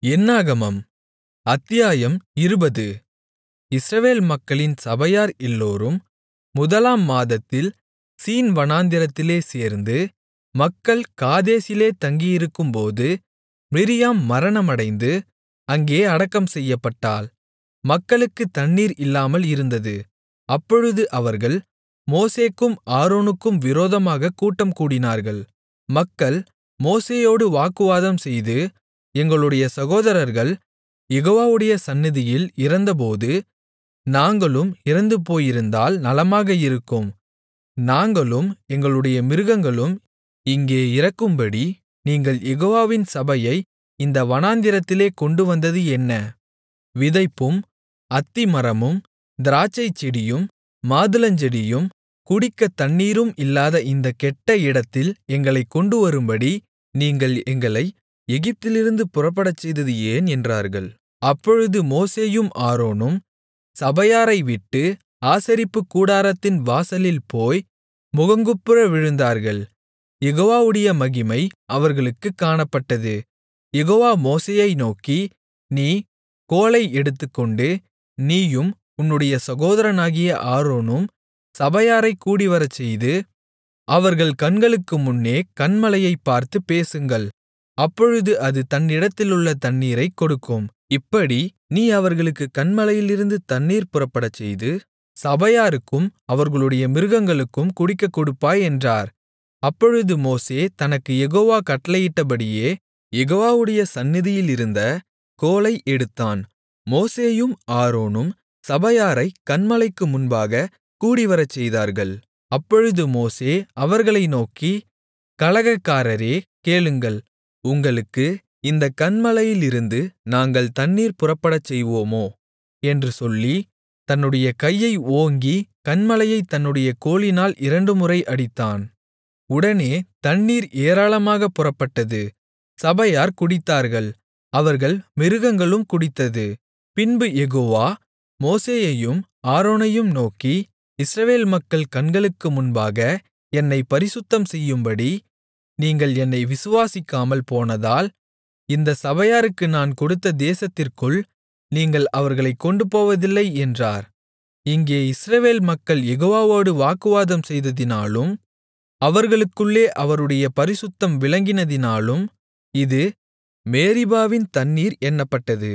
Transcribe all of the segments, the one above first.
என்னாகமம் அத்தியாயம் இருபது இஸ்ரவேல் மக்களின் சபையார் எல்லோரும் முதலாம் மாதத்தில் சீன் வனாந்திரத்திலே சேர்ந்து மக்கள் காதேசிலே தங்கியிருக்கும்போது மிரியாம் மரணமடைந்து அங்கே அடக்கம் செய்யப்பட்டாள் மக்களுக்குத் தண்ணீர் இல்லாமல் இருந்தது அப்பொழுது அவர்கள் மோசேக்கும் ஆரோனுக்கும் விரோதமாகக் கூட்டம் கூடினார்கள் மக்கள் மோசேயோடு வாக்குவாதம்செய்து எங்களுடைய சகோதரர்கள் யெகோவாவுடைய சந்நிதியில் இறந்தபோது நாங்களும் இறந்துபோயிருந்தால் நலமாக இருக்கும் நாங்களும் எங்களுடைய மிருகங்களும் இங்கே இறக்கும்படி நீங்கள் யெகோவாவின் சபையை இந்த வனாந்திரத்திலே கொண்டுவந்தது என்ன விதைப்பும் அத்திமரமும் திராட்சைச்செடியும் மாதுளஞ்செடியும் குடிக்கத் தண்ணீரும் இல்லாத இந்தக் கெட்ட இடத்தில் எங்களைக் கொண்டுவரும்படி நீங்கள் எங்களை எகிப்திலிருந்து புறப்படச்செய்தது ஏன் என்றார்கள் அப்பொழுது மோசேயும் ஆரோனும் சபையாரைவிட்டு ஆசரிப்புக் கூடாரத்தின் வாசலில் போய் முகங்குப்புற விழுந்தார்கள் யெகோவாவுடைய மகிமை அவர்களுக்குக் காணப்பட்டது யெகோவா மோசேயை நோக்கி நீ கோலை எடுத்துக்கொண்டு நீயும் உன்னுடைய சகோதரனாகிய ஆரோனும் சபையாரைக் கூடிவரச்செய்து அவர்கள் கண்களுக்கு முன்னே கன்மலையைப் பார்த்துப் பேசுங்கள் அப்பொழுது அது தன்னிடத்திலுள்ள தண்ணீரைக் கொடுக்கும் இப்படி நீ அவர்களுக்குக் கன்மலையிலிருந்து தண்ணீர் புறப்படச்செய்து சபையாருக்கும் அவர்களுடைய மிருகங்களுக்கும் குடிக்கக் கொடுப்பாய் என்றார் அப்பொழுது மோசே தனக்கு யெகோவா கட்டளையிட்டபடியே யெகோவாவுடைய சந்நிதியிலிருந்த கோலை எடுத்தான் மோசேயும் ஆரோனும் சபையாரைக் கன்மலைக்கு முன்பாகக் கூடிவரச்செய்தார்கள் அப்பொழுது மோசே அவர்களை நோக்கி கலகக்காரரே கேளுங்கள் உங்களுக்கு இந்தக் கன்மலையிலிருந்து நாங்கள் தண்ணீர் புறப்படச்செய்வோமோ என்று சொல்லி தன்னுடைய கையை ஓங்கி கன்மலையைத் தன்னுடைய கோலினால் இரண்டுமுறை அடித்தான் உடனே தண்ணீர் ஏராளமாகப் புறப்பட்டது சபையார் குடித்தார்கள் அவர்கள் மிருகங்களும் குடித்தது பின்பு யெகோவா மோசேயையும் ஆரோனையும் நோக்கி இஸ்ரவேல் மக்கள் கண்களுக்கு முன்பாக என்னைப் பரிசுத்தம் செய்யும்படி நீங்கள் என்னை விசுவாசிக்காமல் போனதால் இந்த சபையாருக்கு நான் கொடுத்த தேசத்திற்குள் நீங்கள் அவர்களைக் கொண்டுபோவதில்லை என்றார் இங்கே இஸ்ரவேல் மக்கள் யெகோவாவோடு வாக்குவாதம் செய்ததினாலும் அவர்களுக்குள்ளே அவருடைய பரிசுத்தம் விளங்கினதினாலும் இது மேரிபாவின் தண்ணீர் என்னப்பட்டது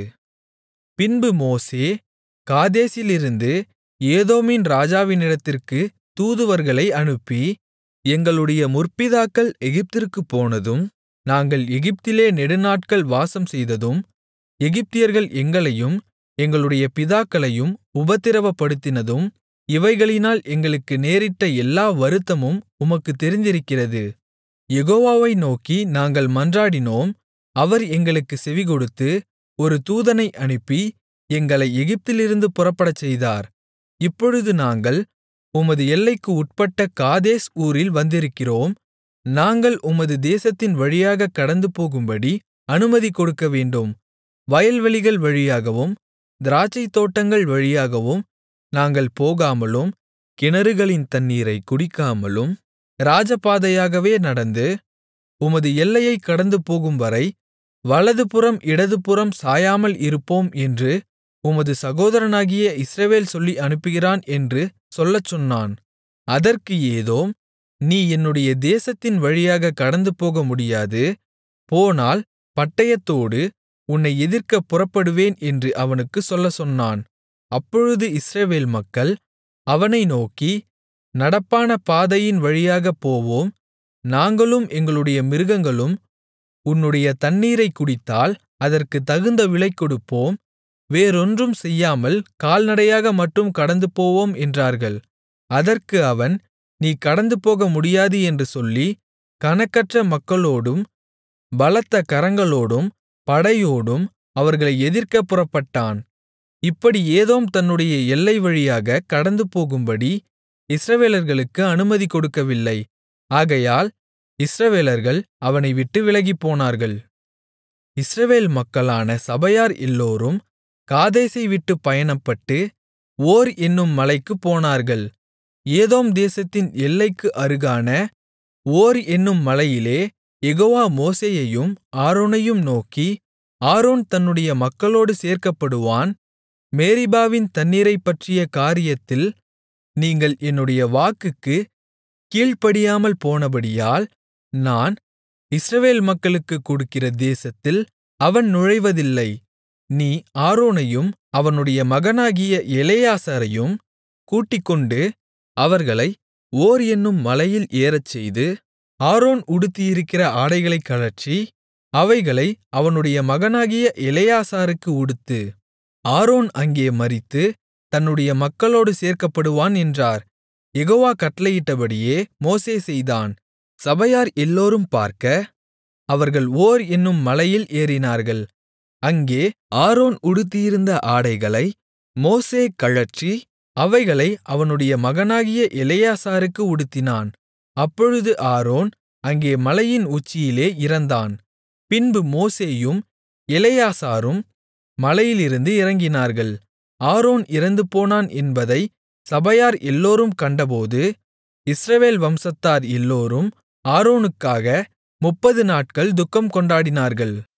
பின்பு மோசே காதேசிலிருந்து ஏதோமின் ராஜாவினிடத்திற்கு தூதுவர்களை அனுப்பி எங்களுடைய முற்பிதாக்கள் எகிப்திற்குப் போனதும் நாங்கள் எகிப்திலே நெடுநாட்கள் வாசம்செய்ததும் எகிப்தியர்கள் எங்களையும் எங்களுடைய பிதாக்களையும் உபத்திரவப்படுத்தினதும் இவைகளினால் எங்களுக்கு நேரிட்ட எல்லா வருத்தமும் உமக்குத் தெரிந்திருக்கிறது யெகோவாவை நோக்கி நாங்கள் மன்றாடினோம் அவர் எங்களுக்குச் செவிகொடுத்து ஒரு தூதனை அனுப்பி எங்களை எகிப்திலிருந்து புறப்படச்செய்தார் இப்பொழுது நாங்கள் உமது எல்லைக்கு உட்பட்ட காதேஸ் ஊரில் வந்திருக்கிறோம் நாங்கள் உமது தேசத்தின் வழியாகக் கடந்துபோகும்படி அனுமதி கொடுக்கவேண்டும் வயல்வெளிகள் வழியாகவும் திராட்சைத்தோட்டங்கள் வழியாகவும் நாங்கள் போகாமலும் கிணறுகளின் தண்ணீரைக் குடிக்காமலும் ராஜபாதையாகவே நடந்து உமது எல்லையைக் கடந்துபோகும்வரை வலதுபுறம் இடதுபுறம் சாயாமல் இருப்போம் என்று உமது சகோதரனாகிய இஸ்ரவேல் சொல்லி அனுப்புகிறான் என்று சொல்லச் சொன்னான் அதற்கு ஏதோம் நீ என்னுடைய தேசத்தின் வழியாகக் கடந்துபோக முடியாது போனால் பட்டயத்தோடு உன்னை எதிர்க்கப் புறப்படுவேன் என்று அவனுக்குச் சொல்லச் சொன்னான் அப்பொழுது இஸ்ரவேல் மக்கள் அவனை நோக்கி நடப்பான பாதையின் வழியாகப் போவோம் நாங்களும் எங்களுடைய மிருகங்களும் உன்னுடைய தண்ணீரைக் குடித்தால் அதற்குத் தகுந்த விலை கொடுப்போம் வேறொன்றும் செய்யாமல் கால்நடையாக மட்டும் கடந்துபோவோம் என்றார்கள் அதற்கு அவன் நீ கடந்துபோக முடியாது என்று சொல்லி கணக்கற்ற மக்களோடும் பலத்த கரங்களோடும் படையோடும் அவர்களை எதிர்க்கப் புறப்பட்டான் இப்படி ஏதோம் தன்னுடைய எல்லை வழியாகக் கடந்துபோகும்படி இஸ்ரவேலர்களுக்கு அனுமதி கொடுக்கவில்லை ஆகையால் இஸ்ரவேலர்கள் அவனை விட்டு விலகிப்போனார்கள் இஸ்ரவேல் மக்களான சபையார் எல்லோரும் காதேசை விட்டுப் பயணப்பட்டு ஓர் என்னும் மலைக்குப் போனார்கள் ஏதோம் தேசத்தின் எல்லைக்கு அருகான ஓர் என்னும் மலையிலே யெகோவா மோசேயையும் ஆரோனையும் நோக்கி ஆரோன் தன்னுடைய மக்களோடு சேர்க்கப்படுவான் மேரிபாவின் தண்ணீரைப்பற்றிய காரியத்தில் நீங்கள் என்னுடைய வாக்குக்குக் கீழ்ப்படியாமல் போனபடியால் நான் இஸ்ரவேல் மக்களுக்குக் கொடுக்கிற தேசத்தில் அவன் நுழைவதில்லை நீ ஆரோனையும் அவனுடைய மகனாகிய எலெயாசாரையும் கூட்டிக்கொண்டு அவர்களை ஓர் என்னும் மலையில் ஏறச்செய்து ஆரோன் உடுத்தியிருக்கிற ஆடைகளைக் கழற்றி அவைகளை அவனுடைய மகனாகிய எலெயாசாருக்கு உடுத்து ஆரோன் அங்கே மரித்து தன்னுடைய மக்களோடு சேர்க்கப்படுவான் என்றார் யெகோவா கட்டளையிட்டபடியே மோசே செய்தான் சபையார் எல்லோரும் பார்க்க அவர்கள் ஓர் என்னும் மலையில் ஏறினார்கள் அங்கே ஆரோன் உடுத்தியிருந்த ஆடைகளை மோசே கழற்றி அவைகளை அவனுடைய மகனாகிய எலெயாசாருக்கு உடுத்தினான் அப்பொழுது ஆரோன் அங்கே மலையின் உச்சியிலே இறந்தான் பின்பு மோசேயும் எலெயாசாரும் மலையிலிருந்து இறங்கினார்கள் ஆரோன் இறந்துபோனான் என்பதை சபையார் எல்லோரும் கண்டபோது இஸ்ரவேல் வம்சத்தார் எல்லோரும் ஆரோனுக்காக முப்பது நாட்கள் துக்கம் கொண்டாடினார்கள்